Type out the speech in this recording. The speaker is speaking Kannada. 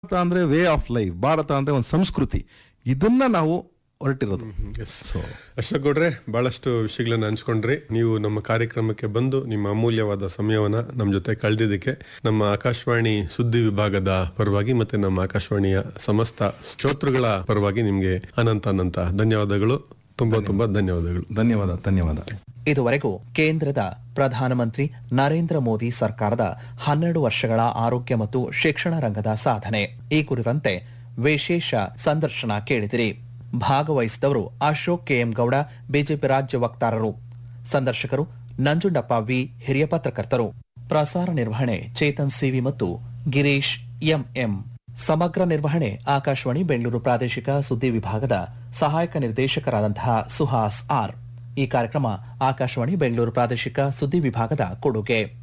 ಭಾರತ ಅಂದ್ರೆ ವೇ ಆಫ್ ಲೈಫ್ ಭಾರತ ಅಂದ್ರೆ ಒಂದು ಸಂಸ್ಕೃತಿ ಇದನ್ನ ನಾವು ಹೊರಟಿರೋದು ಸೊ ಅಶೋಕ್ ಗೌಡ್ರೆ ಬಹಳಷ್ಟು ವಿಷಯಗಳನ್ನ ಹಂಚ್ಕೊಂಡ್ರಿ ನೀವು ನಮ್ಮ ಕಾರ್ಯಕ್ರಮಕ್ಕೆ ಬಂದು ನಿಮ್ಮ ಅಮೂಲ್ಯವಾದ ಸಮಯವನ್ನ ನಮ್ಮ ಜೊತೆ ಕಳೆದಿದ್ದಕ್ಕೆ ನಮ್ಮ ಆಕಾಶವಾಣಿ ಸುದ್ದಿ ವಿಭಾಗದ ಪರವಾಗಿ ಮತ್ತೆ ನಮ್ಮ ಆಕಾಶವಾಣಿಯ ಸಮಸ್ತ ಶ್ರೋತೃಗಳ ಪರವಾಗಿ ನಿಮ್ಗೆ ಅನಂತ ಅನಂತ ಧನ್ಯವಾದಗಳು ತುಂಬಾ ತುಂಬಾ ಧನ್ಯವಾದಗಳು ಧನ್ಯವಾದ ಧನ್ಯವಾದ ಇದುವರೆಗೂ ಕೇಂದ್ರದ ಪ್ರಧಾನಮಂತ್ರಿ ನರೇಂದ್ರ ಮೋದಿ ಸರ್ಕಾರದ ಹನ್ನೆರಡು ವರ್ಷಗಳ ಆರೋಗ್ಯ ಮತ್ತು ಶಿಕ್ಷಣ ರಂಗದ ಸಾಧನೆ ಈ ಕುರಿತಂತೆ ವಿಶೇಷ ಸಂದರ್ಶನ ಕೇಳಿದಿರಿ ಭಾಗವಹಿಸಿದವರು ಅಶೋಕ್ ಕೆಎಂ ಗೌಡ ಬಿಜೆಪಿ ರಾಜ್ಯ ವಕ್ತಾರರು ಸಂದರ್ಶಕರು ನಂಜುಂಡಪ್ಪ ವಿ ಹಿರಿಯ ಪತ್ರಕರ್ತರು ಪ್ರಸಾರ ನಿರ್ವಹಣೆ ಚೇತನ್ ಸಿವಿ ಮತ್ತು ಗಿರೀಶ್ ಎಂಎಂ ಸಮಗ್ರ ನಿರ್ವಹಣೆ ಆಕಾಶವಾಣಿ ಬೆಂಗಳೂರು ಪ್ರಾದೇಶಿಕ ಸುದ್ದಿ ವಿಭಾಗದ ಸಹಾಯಕ ನಿರ್ದೇಶಕರಾದಂತಹ ಸುಹಾಸ್ ಆರ್ ಈ ಕಾರ್ಯಕ್ರಮ ಆಕಾಶವಾಣಿ ಬೆಂಗಳೂರು ಪ್ರಾದೇಶಿಕ ಸುದ್ದಿ ವಿಭಾಗದ ಕೊಡುಗೆ